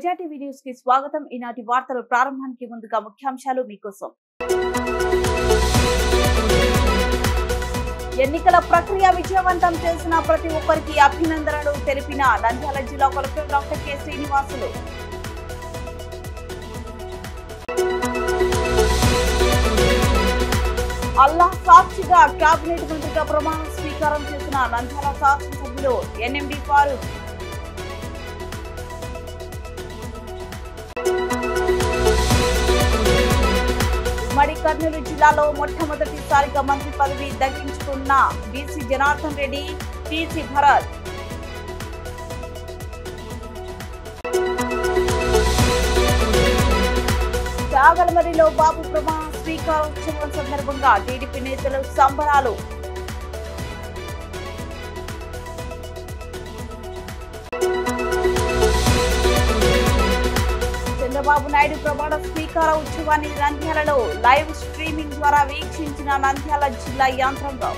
ప్రజా TV news కి స్వాగతం ఈనాటి వార్తలు ప్రారంభానికి ముందుగా ముఖ్యాంశాలు మీకోసం ఎన్నికల ప్రక్రియ విజయవంతం చేసిన ప్రతి ఒక్కరికి అభినందనలు తెలిపిన నంద్యాల జిల్లా collector doctor K Srinivasulu Allah సాక్షిగా కేబినెట్ మంత్రిగా ప్రమాణ స్వీకారం చేసిన నంద్యాల శాసనసభ్యులు ఎన్ఎండి ఫారూక్ ఉమ్మడి కర్నూలు జిల్లాలో మొట్టమొదటిసారిగా మంత్రి పదవి దక్కించుకున్న బీసీ జనార్దన్ రెడ్డి టీసీ భరత్ చాగలమరిలో బాబు ప్రమాణ స్వీకారోత్సవం సందర్భంగా టీడీపీ నేతలు సంబరాలు చంద్రబాబు నాయుడు ప్రమాణ స్వీకార ఉత్సవాన్ని నంద్యాలలో లైవ్ స్ట్రీమింగ్ ద్వారా వీక్షించిన నంద్యాల జిల్లా యంత్రాంగం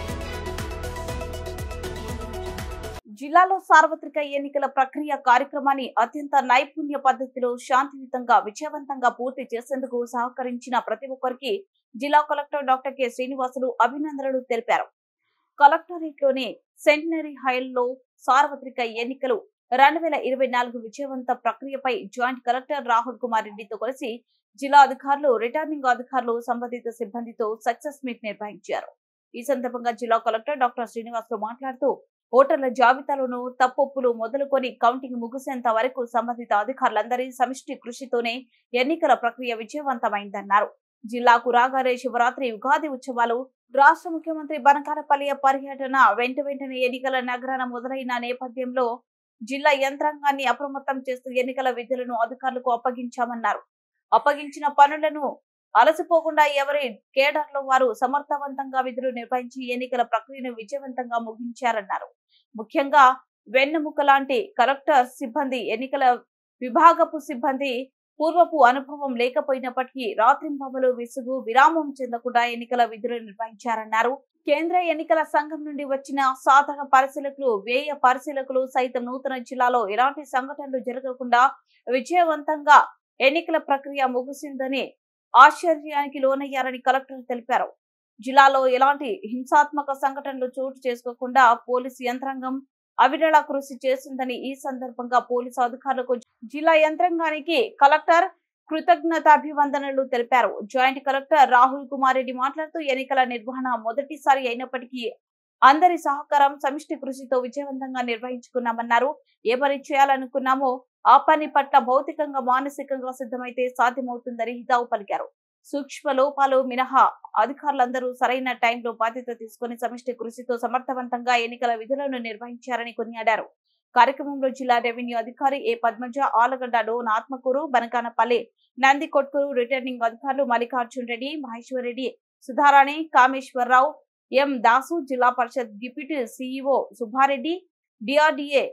జిల్లాలో సార్వత్రిక ఎన్నికల ప్రక్రియ కార్యక్రమాన్ని అత్యంత నైపుణ్య పద్ధతిలో శాంతియుతంగా విజయవంతంగా పూర్తి చేసేందుకు సహకరించిన ప్రతి ఒక్కరికి జిల్లా కలెక్టర్ డాక్టర్ కె శ్రీనివాసులు అభినందనలు తెలిపారు కలెక్టరేట్ లోని సెంటనరీ హైల్లో సార్వత్రిక ఎన్నికలు రెండు వేల ఇరవై నాలుగు విజయవంత ప్రక్రియపై జాయింట్ కలెక్టర్ రాహుల్ కుమార్ రెడ్డితో కలిసి జిల్లా అధికారులు రిటర్నింగ్ అధికారులు సంబంధిత సిబ్బందితో సక్సెస్ మీట్ నిర్వహించారు ఈ సందర్భంగా జిల్లా కలెక్టర్ డాక్టర్ శ్రీనివాసులు మాట్లాడుతూ ఓటర్ల జాబితాలోనూ తప్పొప్పులు మొదలుకొని కౌంటింగ్ ముగిసేంత వరకు సంబంధిత అధికారులందరి సమిష్టి కృషితోనే ఎన్నికల ప్రక్రియ విజయవంతమైందన్నారు జిల్లాకు రాగారే శివరాత్రి ఉగాది ఉత్సవాలు రాష్ట్ర ముఖ్యమంత్రి బనకానపల్లి పర్యటన వెంట వెంటనే ఎన్నికల నగరాన మొదలైన నేపథ్యంలో జిల్లా యంత్రాంగాన్ని అప్రమత్తం చేస్తూ ఎన్నికల విధులను అధికారులకు అప్పగించామన్నారు అప్పగించిన పనులను అలసిపోకుండా ఎవరి కేడర్లో వారు సమర్థవంతంగా విధులు నిర్వహించి ఎన్నికల ప్రక్రియను విజయవంతంగా ముగించారన్నారు ముఖ్యంగా వెన్నెముక లాంటి కలెక్టర్ సిబ్బంది ఎన్నికల విభాగపు సిబ్బంది పూర్వపు అనుభవం లేకపోయినప్పటికీ రాత్రింబవలు విసుగు విరామం చెందకుండా ఎన్నికల విధులు నిర్వహించారన్నారు కేంద్ర ఎన్నికల సంఘం నుండి వచ్చిన సాధారణ పరిశీలకులు వ్యయ పరిశీలకులు సైతం నూతన జిల్లాలో ఎలాంటి సంఘటనలు జరగకుండా విజయవంతంగా ఎన్నికల ప్రక్రియ ముగిసిందని ఆశ్చర్యానికి లోనయ్యారని కలెక్టర్ తెలిపారు జిల్లాలో ఎలాంటి హింసాత్మక సంఘటనలు చోటు చేసుకోకుండా పోలీసు యంత్రాంగం అవిరళ కృషి చేసిందని ఈ సందర్భంగా పోలీసు అధికారులకు జిల్లా యంత్రాంగానికి కలెక్టర్ కృతజ్ఞతాభివందనలు తెలిపారు జాయింట్ కలెక్టర్ రాహుల్ కుమార్ రెడ్డి మాట్లాడుతూ ఎన్నికల నిర్వహణ మొదటిసారి అయినప్పటికీ అందరి సహకారం సమిష్టి కృషితో విజయవంతంగా నిర్వహించుకున్నామన్నారు ఏ పని చేయాలనుకున్నామో ఆ పని పట్ల భౌతికంగా మానసికంగా సిద్ధమైతే సాధ్యమవుతుందని హితావు పలికారు సూక్ష్మ లోపాలు మినహా అధికారులందరూ సరైన టైంలో బాధ్యత తీసుకుని సమిష్టి కృషితో సమర్థవంతంగా ఎన్నికల విధులను నిర్వహించారని కొనియాడారు కార్యక్రమంలో జిల్లా రెవెన్యూ అధికారి A Padmaja Allagadda Dhone Atmakur Banaganapalli Nandikotkur returning అధికారులు Mallikarjun Reddy Maheshwar Reddy Sudharani Kameswara Rao M Dasu zilla parishad deputy CEO Subbareddy DRDA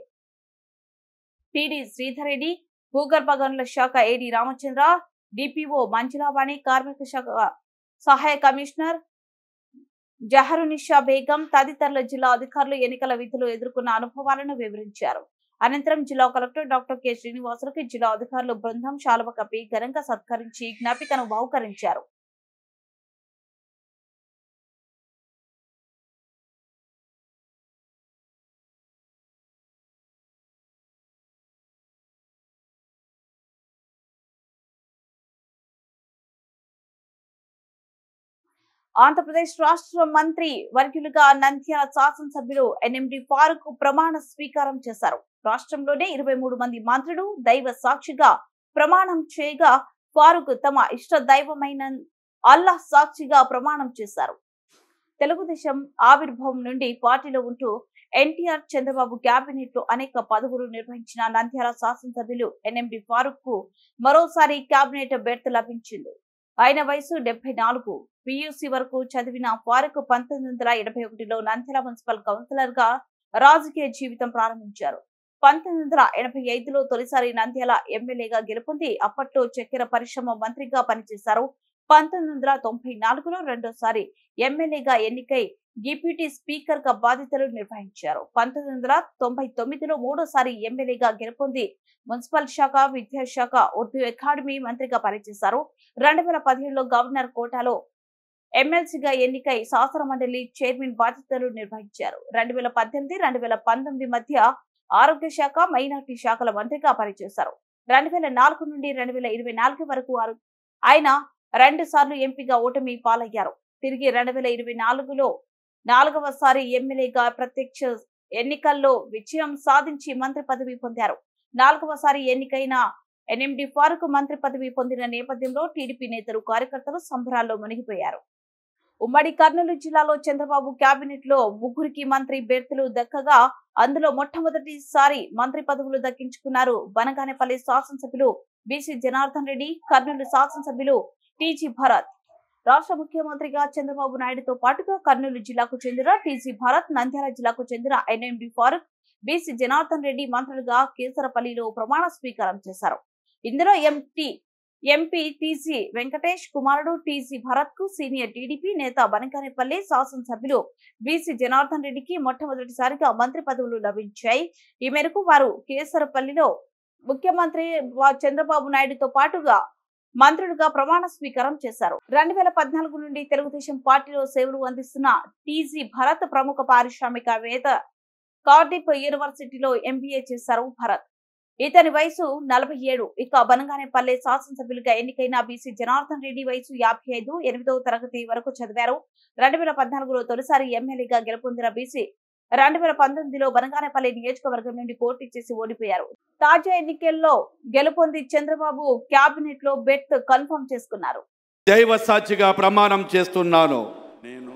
TD Sridhar Reddy భూగర్భ గనుల శాఖ ఏడి రామచంద్ర డిపిఓ మంజులావాణి కార్మిక శాఖ సహాయ కమిషనర్ జహరునిషా బేగం తదితరుల జిల్లా అధికారులు ఎన్నికల విధులు ఎదుర్కొన్న అనుభవాలను వివరించారు అనంతరం జిల్లా కలెక్టర్ డాక్టర్ కె శ్రీనివాసులకి జిల్లా అధికారులు బృందం శాలువ కప్పి ఘనంగా సత్కరించి జ్ఞాపికను బహుకరించారు ఆంధ్రప్రదేశ్ రాష్ట్ర మంత్రి వర్గులుగా నంద్యాల శాసనసభ్యులు ఎన్ఎండి ఫారూక్ ప్రమాణ స్వీకారం చేశారు రాష్ట్రంలోనే ఇరవై మూడు మంది మంత్రులు దైవ సాక్షిగా ప్రమాణం చేయగా ఫారూక్ తమ ఇష్ట దైవమైన అల్లాహ్ సాక్షిగా ప్రమాణం చేశారు తెలుగుదేశం ఆవిర్భావం నుండి పార్టీలో ఉంటూ ఎన్టీఆర్ చంద్రబాబు కేబినెట్ లో అనేక పదవులు నిర్వహించిన నంద్యాల శాసనసభ్యులు ఎన్ఎండి ఫారూక్ కు మరోసారి కేబినెట్ బెర్త్ లభించింది ఆయన వయసు డెబ్బై నాలుగు పియూసీ వరకు చదివిన ఫారూక్ పంతొమ్మిది వందల ఎనభై ఒకటిలో నంద్యాల మున్సిపల్ కౌన్సిలర్ గా రాజకీయ జీవితం ప్రారంభించారు పంతొమ్మిది వందల ఎనభై ఐదులో తొలిసారి నంద్యాల ఎమ్మెల్యేగా గెలుపొంది అప్పట్లో చక్కెర పరిశ్రమ మంత్రిగా పనిచేశారు పంతొమ్మిది వందల తొంభై నాలుగులో రెండోసారి ఎమ్మెల్యేగా ఎన్నికై డిప్యూటీ స్పీకర్ గా బాధ్యతలు నిర్వహించారు పంతొమ్మిది వందల తొంభై తొమ్మిదిలో మూడోసారి ఎమ్మెల్యేగా గెలుపొంది మున్సిపల్ శాఖ విద్యాశాఖ ఉర్దూ అకాడమీ మంత్రిగా పనిచేశారు రెండు వేల పదిహేడులో గవర్నర్ కోటాలో ఎమ్మెల్సీగా ఎన్నికై శాసన మండలి చైర్మన్ బాధ్యతలు నిర్వహించారు రెండు వేల పద్దెనిమిది రెండు వేల పంతొమ్మిది మధ్య ఆరోగ్య శాఖ మైనార్టీ శాఖల మంత్రిగా పనిచేశారు రెండు వేల నాలుగు నుండి రెండు వేల ఇరవై నాలుగు వరకు ఆరు- ఆయన రెండు సార్లు ఎంపీగా ఓటమి పాలయ్యారు తిరిగి రెండు వేల ఇరవై నాలుగులో నాలుగవసారి ఎమ్మెల్యేగా ప్రత్యక్ష ఎన్నికల్లో విజయం సాధించి మంత్రి పదవి పొందారు నాలుగవసారి ఎన్నికైన ఎన్ఎండి ఫారూక్ మంత్రి పదవి పొందిన నేపథ్యంలో టీడీపీ నేతలు కార్యకర్తలు సంబరాల్లో మునిగిపోయారు ఉమ్మడి కర్నూలు జిల్లాలో చంద్రబాబు కేబినెట్ లో ముగ్గురికి మంత్రి బెర్తులు దక్కగా అందులో మొట్టమొదటిసారి మంత్రి పదవులు దక్కించుకున్నారు బనగానేపల్లి శాసనసభ్యులు బీసీ జనార్దన్ రెడ్డి కర్నూలు శాసనసభ్యులు టీజీ భరత్ రాష్ట్ర ముఖ్యమంత్రిగా చంద్రబాబు నాయుడుతో పాటుగా కర్నూలు జిల్లాకు చెందిన టీజీ భరత్ నంద్యాల జిల్లాకు చెందిన ఎన్ఎండి ఫారూక్ బీసీ జనార్దన్ రెడ్డి మంత్రులుగా కేసరపల్లిలో ప్రమాణ స్వీకారం చేశారు ఇందులో ఎంపీ ఎంపీ టీజీ వెంకటేష్ కుమారుడు టీజీ భరత్ కు సీనియర్ టీడీపీ నేత బనకానేపల్లి శాసనసభ్యులు బీసీ జనార్దన్ రెడ్డికి మొట్టమొదటిసారిగా మంత్రి పదవులు లభించాయి ఈ మేరకు వారు కేసరపల్లిలో ముఖ్యమంత్రి వా- చంద్రబాబు నాయుడుతో పాటుగా మంత్రులుగా ప్రమాణ స్వీకారం చేశారు రెండు వేల పద్నాలుగు నుండి తెలుగుదేశం పార్టీలో సేవలు అందిస్తున్న టీజీ భరత్ ప్రముఖ పారిశ్రామికవేత్త కార్డిప్ యూనివర్సిటీలో ఎంబీఏ చేశారు భరత్ ఇతని వయసు నలభై ఏడు ఇక బనగానేపల్లె శాసనసభ్యులుగా ఎన్నికైన బీసీ జనార్దన్ రెడ్డి వయసు యాభై ఐదు ఎనిమిదవ తరగతి వరకు చదివారు రెండు వేల పద్నాలుగులో తొలిసారి ఎమ్మెల్యేగా గెలుపొందిన బీసీ రెండు వేల పంతొమ్మిదిలో బనగానేపల్లి నియోజకవర్గం నుండి పోటీ చేసి ఓడిపోయారు తాజా ఎన్నికల్లో గెలుపొంది చంద్రబాబు క్యాబినెట్ లో బెత్ కన్ఫర్మ్ చేసుకున్నారు దైవ సాక్షిగా ప్రమాణం చేస్తున్నాను నేను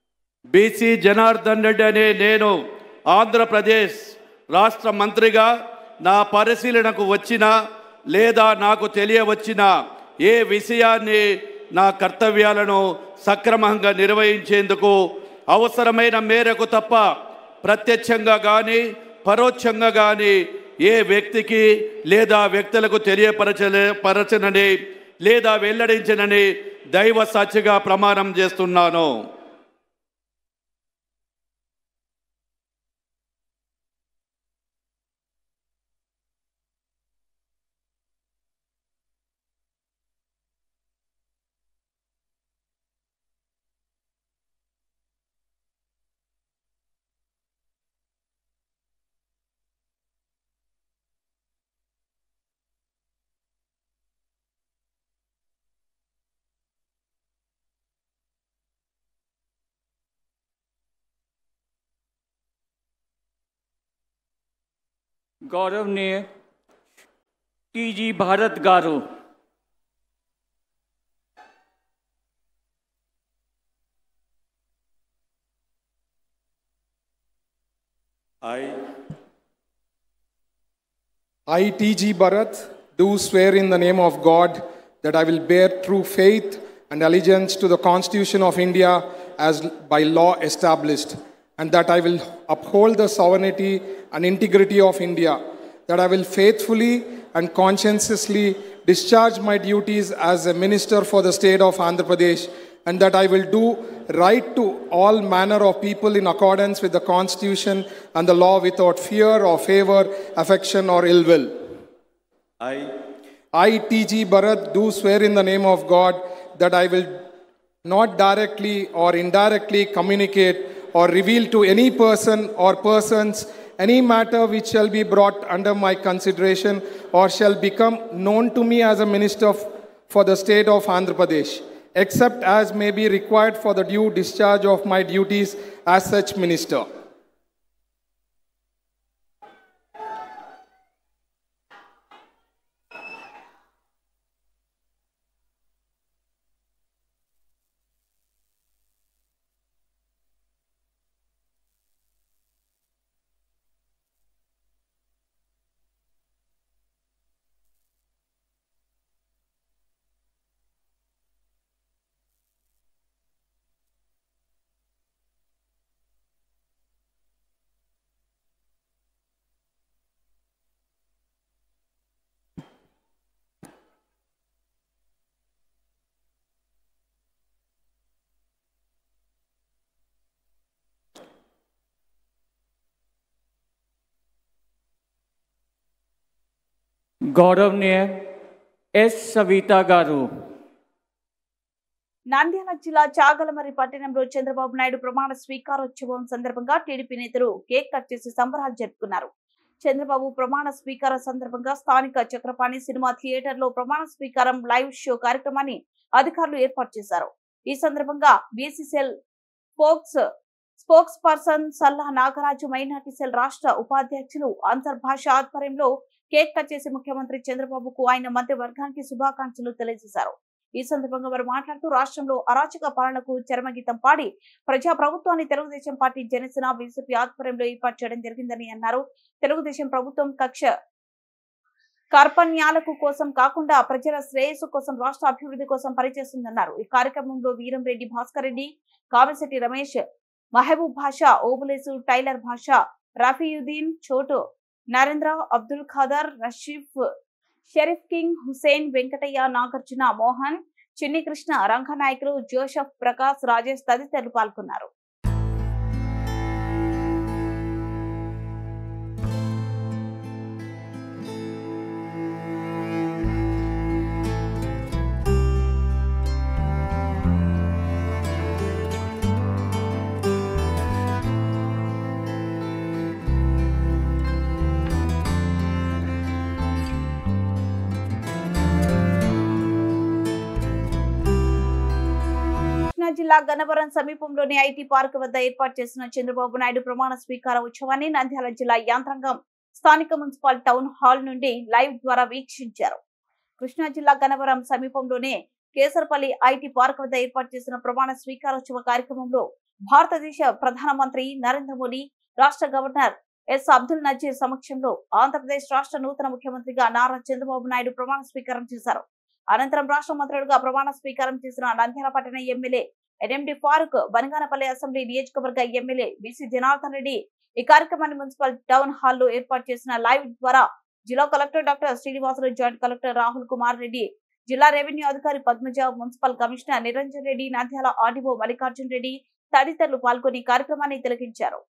బీసీ జనార్దన్ రెడ్డి అనే నేను ఆంధ్రప్రదేశ్ రాష్ట్ర మంత్రిగా నా పరిశీలనకు వచ్చిన లేదా నాకు తెలియవచ్చిన ఏ విషయాన్ని నా కర్తవ్యాలను సక్రమంగా నిర్వహించేందుకు అవసరమైన మేరకు తప్ప ప్రత్యక్షంగా కానీ పరోక్షంగా కానీ ఏ వ్యక్తికి లేదా వ్యక్తులకు తెలియపరచలే పరచనని లేదా వెల్లడించనని దైవ సాక్షిగా ప్రమాణం చేస్తున్నాను गौरवनीय टीजी भारत गारो I I, T.G. Bharat, do swear in the name of God that I will bear true faith and allegiance to the Constitution of India as by law established, and that I will uphold the sovereignty and integrity of India, that I will faithfully and conscientiously discharge my duties as a minister for the state of Andhra Pradesh, and that I will do right to all manner of people in accordance with the Constitution and the law without fear or favor, affection or ill will. I I, T.G. Bharat, do swear in the name of God that I will not directly or indirectly communicate or reveal to any person or persons any matter which shall be brought under my consideration or shall become known to me as a minister f- for the state of Andhra Pradesh, except as may be required for the due discharge of my duties as such minister. गौरवनीय S Savitha गारू నంద్యాల జిల్లా చాగలమరి పట్టణంలో చంద్రబాబు నాయుడు ప్రమాణ స్వీకారోత్సవం సందర్భంగా TDP నేతలు cake cut చేసి సంబరాలు జరుపుకున్నారు చంద్రబాబు ప్రమాణ స్వీకార సందర్భంగా స్థానిక చక్రపాణి సినిమా థియేటర్ లో ప్రమాణ స్వీకారం లైవ్ షో కార్యక్రమాన్ని అధికారులు ఏర్పాటు చేశారు ఈ సందర్భంగా BCCL spokes spokesperson Salla Nagaraju minority cell రాష్ట్ర ఉపాధ్యక్షులు అంతర్భాష ఆధ్వర్యంలో కేక్ కట్ చేసి ముఖ్యమంత్రి చంద్రబాబుకు ఆయన మంత్రివర్గానికి శుభాకాంక్షలు తెలియజేశారు ఈ సందర్భంగా వారు మాట్లాడుతూ రాష్ట్రంలో అరాచక పాలనకు చరమగీతం పాడి ప్రజా ప్రభుత్వాన్ని తెలుగుదేశం పార్టీ జనసేన బీజేపీ ఆధ్వర్యంలో ఏర్పాటు చేయడం జరిగిందని అన్నారు తెలుగుదేశం ప్రభుత్వం కక్ష కార్పణ్యాలకు కోసం కాకుండా ప్రజల శ్రేయస్సు కోసం రాష్ట్ర అభివృద్ధి కోసం పనిచేస్తుందన్నారు ఈ కార్యక్రమంలో వీరంరెడ్డి భాస్కర్ రెడ్డి కామిశెట్టి రమేష్ మహబూబ్ భాషా Obulesu tailor Basha Rafiuddin Chotu Narendra Abdul Khader Rashif Sharif King Hussain Venkataiah Nagarjuna Mohan Chinni Krishna Ranganayakulu Joseph Prakash Rajesh తదితరులు పాల్గొన్నారు కృష్ణా జిల్లా గన్నవరం సమీపంలోని ఐటీ పార్క్ వద్ద ఏర్పాటు చేసిన చంద్రబాబు నాయుడు ప్రమాణ స్వీకార ఉత్సవాన్ని నంద్యాల జిల్లా యాంత్రాంగం స్థానిక మున్సిపల్ టౌన్ హాల్ నుండి లైవ్ ద్వారా వీక్షించారు కృష్ణా జిల్లా గన్నవరం సమీపంలోనే కేసరపల్లి ఐటీ పార్క్ వద్ద ఏర్పాటు చేసిన ప్రమాణ స్వీకారోత్సవ కార్యక్రమంలో భారతదేశ ప్రధానమంత్రి నరేంద్ర మోడీ రాష్ట్ర గవర్నర్ ఎస్ అబ్దుల్ నజీర్ సమక్షంలో ఆంధ్రప్రదేశ్ రాష్ట్ర నూతన ముఖ్యమంత్రిగా నారా చంద్రబాబు నాయుడు ప్రమాణ స్వీకారం చేశారు అనంతరం రాష్ట్ర మంత్రులుగా ప్రమాణ స్వీకారం చేసిన నంద్యాల పట్టణ MLA NMD Farooq Banaganapalli assembly నియోజకవర్గ ఎమ్మెల్యే బీసీ జనార్దన్ రెడ్డి ఈ కార్యక్రమాన్ని మున్సిపల్ టౌన్ హాల్లో ఏర్పాటు చేసిన లైవ్ ద్వారా జిల్లా collector doctor Srinivasarao joint collector Rahul Kumar Reddy జిల్లా రెవెన్యూ అధికారి Padmaja municipal commissioner Niranjan Reddy Nandyal RDO Mallikarjun Reddy తదితరులు పాల్గొని కార్యక్రమాన్ని తిలకించారు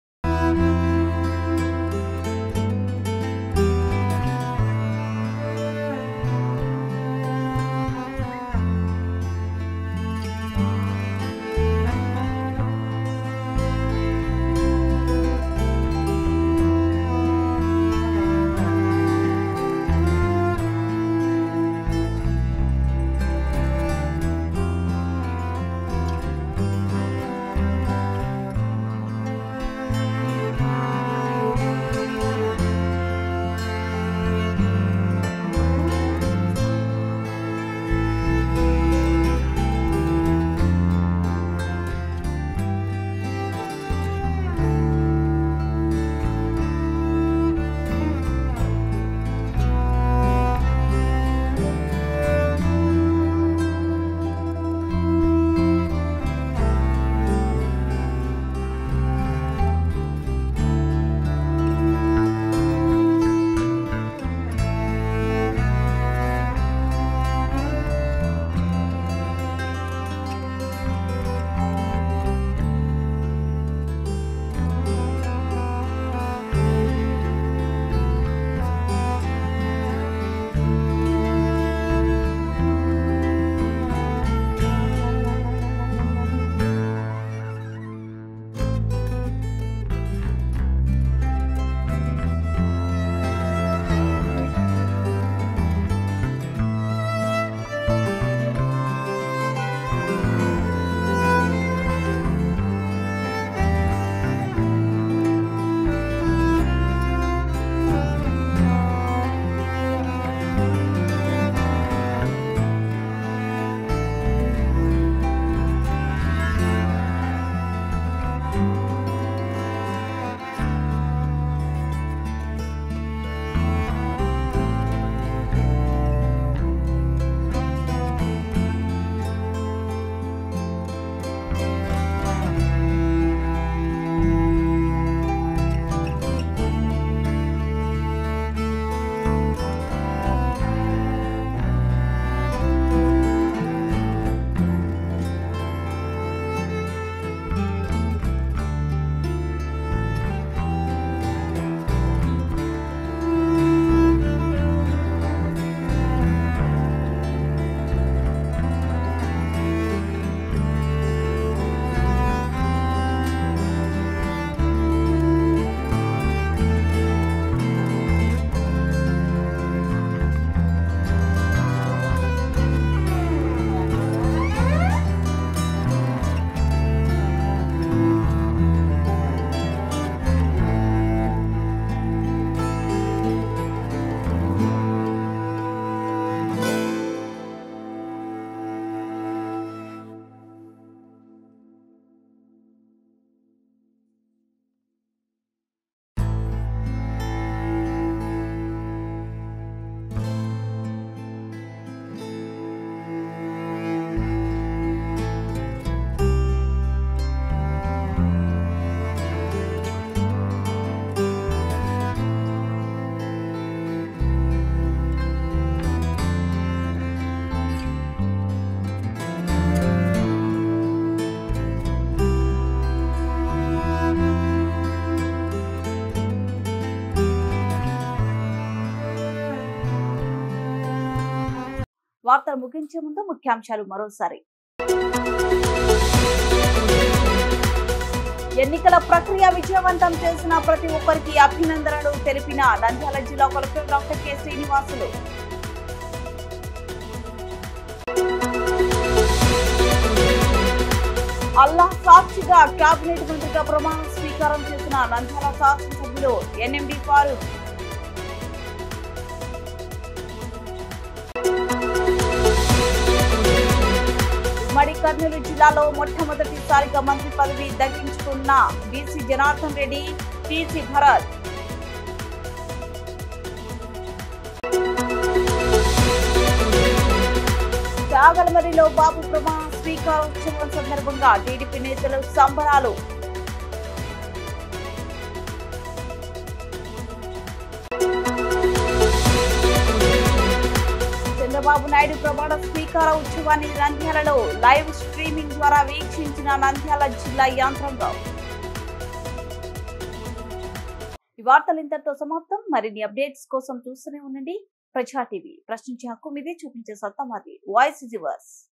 వార్తలు ముగించే ముందు ముఖ్యాంశాలు మరోసారి ఎన్నికల ప్రక్రియ విజయవంతం చేసిన ప్రతి ఒక్కరికి అభినందనలు తెలిపిన నంద్యాల జిల్లా collector doctor K Srinivasulu Allah సాక్షిగా కేబినెట్ మంత్రిగా ప్రమాణ స్వీకారం చేసిన నంద్యాల శాసనసభ్యులు ఎన్ఎండి ఫారూక్ ఉమ్మడి కర్నూలు జిల్లాలో మొట్టమొదటిసారిగా మంత్రి పదవి దక్కించుకున్న బీసీ జనార్దన్ రెడ్డి టీసీ భరత్ చాగలమరిలో బాబు ప్రమాణ స్వీకారోత్సవం సందర్భంగా టీడీపీ నేతలు సంబరాలు చంద్రబాబు నాయుడు ప్రమాణ స్వీకార ఉత్సవాన్ని నంద్యాలలో లైవ్ స్ట్రీమింగ్ ద్వారా వీక్షించిన నంద్యాల జిల్లా యంత్రాంగం ఈ వార్తలు ఇంతటితో సమాప్తం మరిన్ని అప్డేట్స్ కోసం చూస్తూనే ఉండండి ప్రజా టీవీ ప్రశ్నించే హక్కు మీదే చూపించే సత్తా మాది వాయిస్ ఇజ్ యువర్స్